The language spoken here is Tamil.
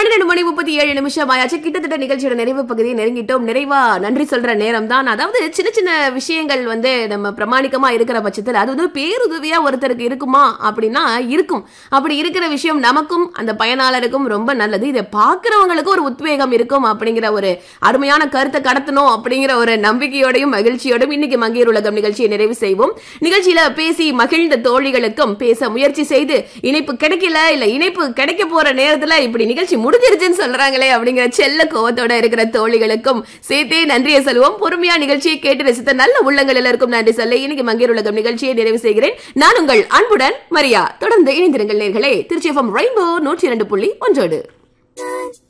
பன்னிரெண்டு மணி முப்பத்தி ஏழு நிமிஷம் ஆயாச்சு கிட்டத்தட்ட நிகழ்ச்சியோட நிறைவு பகுதியை நெருங்கிட்டோம் நிறைவா நன்றி சொல்ற நேரம் தான் அதாவது சின்ன சின்ன விஷயங்கள் வந்து நம்ம பிரமாணிக்கமா இருக்கிற பட்சத்தில் அது வந்து பேருதவியா ஒருத்தருக்கு இருக்குமா அப்படின்னா இருக்கும் அப்படி இருக்கிற விஷயம் நமக்கும் அந்த பயனாளருக்கும் ரொம்ப நல்லது இதை பார்க்கிறவங்களுக்கும் ஒரு உத்வேகம் இருக்கும் அப்படிங்கிற ஒரு அருமையான கருத்தை கடத்தணும் அப்படிங்கிற ஒரு நம்பிக்கையோடையும் மகிழ்ச்சியோடும் இன்னைக்கு மங்கையர் உலகம் நிகழ்ச்சியை நிறைவு செய்வோம் நிகழ்ச்சியில பேசி மகிழ்ந்த தோழிகளுக்கும் பேச முயற்சி செய்து இணைப்பு கிடைக்கல இல்ல இணைப்பு கிடைக்க போற நேரத்துல இப்படி நிகழ்ச்சி முடிஞ்சிருச்சுன்னு சொல்றாங்களே அப்படிங்கிற செல்ல கோவத்தோட இருக்கிற தோழிகளுக்கும் சேர்த்தே நன்றியை சொல்லுவோம் பொறுமையா நிகழ்ச்சியை கேட்டு ரசித்த நல்ல உள்ளங்கள் எல்லாருக்கும் நன்றி சொல்ல இன்னைக்கு மங்கையர் உலகம் நிகழ்ச்சியை நிறைவு செய்கிறேன் நான் உங்கள் அன்புடன் மரியா தொடர்ந்து இணைந்திருங்கள் நேர்களே திருச்சி எஃப்எம் ரெயின்போ நூற்றி இரண்டு புள்ளி ஒன்றோடு